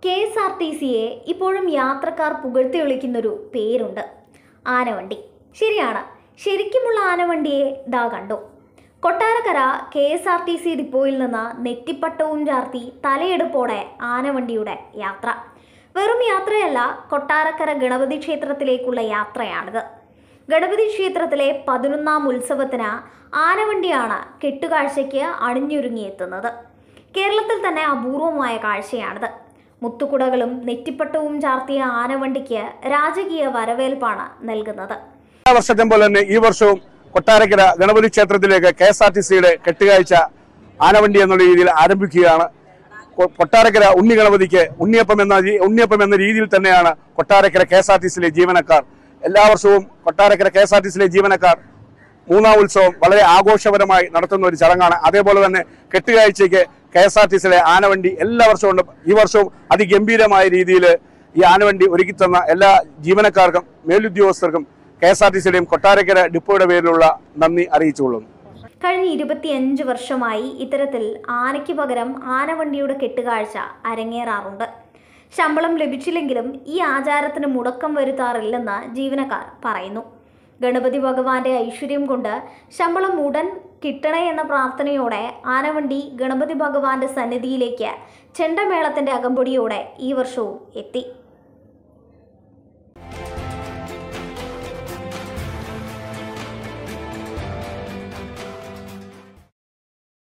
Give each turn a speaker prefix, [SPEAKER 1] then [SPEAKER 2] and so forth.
[SPEAKER 1] K S R T സിയെ ഇപ്പോഴും യാത്രക്കാർ പുകഴ്ത്തി വിളിക്കുന്നൊരു പേരുണ്ട് ആനവണ്ടി ശരിയാണ് ശരിക്കുമുള്ള ആനവണ്ടിയെ ദാ കണ്ടു Kottarakkara K S R T C ഡിപ്പോയിൽ നിന്ന് നെറ്റിപ്പട്ടവും ചാർത്തി തലയെടുപ്പോടെ ആനവണ്ടിയുടെ യാത്ര വെറും യാത്രയല്ല കൊട്ടാരക്കര ഗണപതി ക്ഷേത്രത്തിലേക്കുള്ള യാത്രയാണിത് ഗണപതി ക്ഷേത്രത്തിലെ പതിനൊന്നാം ഉത്സവത്തിന് ആനവണ്ടിയാണ് കെട്ടുകാഴ്ചയ്ക്ക് അണിഞ്ഞൊരുങ്ങിയെത്തുന്നത് കേരളത്തിൽ തന്നെ അപൂർവമായ കാഴ്ചയാണിത് മുത്തുകുടകളും നെറ്റിപ്പട്ടവും ചാർത്തിയ ആനവണ്ടിക്ക് രാജകീയ വരവേൽപ്പാണ് നൽകുന്നത്
[SPEAKER 2] എല്ലാ വർഷത്തെ പോലെ തന്നെ ഈ വർഷവും കൊട്ടാരക്കര ഗണപതി ക്ഷേത്രത്തിലേക്ക് കെ എസ് ആർ ടി സിയുടെ കെട്ടുകാഴ്ച ആനവണ്ടി എന്നുള്ള രീതിയിൽ ആരംഭിക്കുകയാണ് കൊ- കൊട്ടാരക്കര ഉണ്ണി ഗണപതിക്ക് ഉണ്ണിയപ്പം എന്ന രീ- ഉണ്ണിയപ്പം എന്ന രീതിയിൽ തന്നെയാണ് Kottarakkara K S R T സിയിലെ ജീവനക്കാർ എല്ലാ വർഷവും Kottarakkara K S R T സിയിലെ ജീവനക്കാർ മൂന്നാം ഉത്സവം വളരെ ആഘോഷപരമായി നടത്തുന്ന ഒരു ചടങ്ങാണ് അതേപോലെ തന്നെ കെട്ടുകാഴ്ചയ്ക്ക് കെ എസ് ആർ ടി സിയിലെ ആനവണ്ടി എല്ലാ വർഷവും ഉണ്ട് ഈ വർഷവും അതിഗംഭീരമായ രീതിയിൽ ഈ ആനവണ്ടി ഒരുക്കിത്തന്ന എല്ലാ ജീവനക്കാർക്കും മേലുദ്യോഗസ്ഥർക്കും കെ എസ് ആർ ടി സിയുടെയും കൊട്ടാരക്കര ഡിപ്പോയുടെ പേരിലുള്ള നന്ദി അറിയിച്ചുകൊള്ളുന്നു
[SPEAKER 1] കഴിഞ്ഞ ഇരുപത്തിയഞ്ച് വർഷമായി ഇത്തരത്തിൽ ആനയ്ക്ക് പകരം ആനവണ്ടിയുടെ കെട്ടുകാഴ്ച അരങ്ങേറാറുണ്ട് ശമ്പളം ലഭിച്ചില്ലെങ്കിലും ഈ ആചാരത്തിന് മുടക്കം വരുത്താറില്ലെന്ന് ജീവനക്കാർ പറയുന്നു ഗണപതി ഭഗവാന്റെ ഐശ്വര്യം കൊണ്ട് ശമ്പളം ഉടൻ കിട്ടണേ എന്ന പ്രാർത്ഥനയോടെ ആനവണ്ടി ഗണപതി ഭഗവാന്റെ സന്നിധിയിലേക്ക് ചെണ്ടമേളത്തിന്റെ അകമ്പടിയോടെ ഈ വർഷവും എത്തി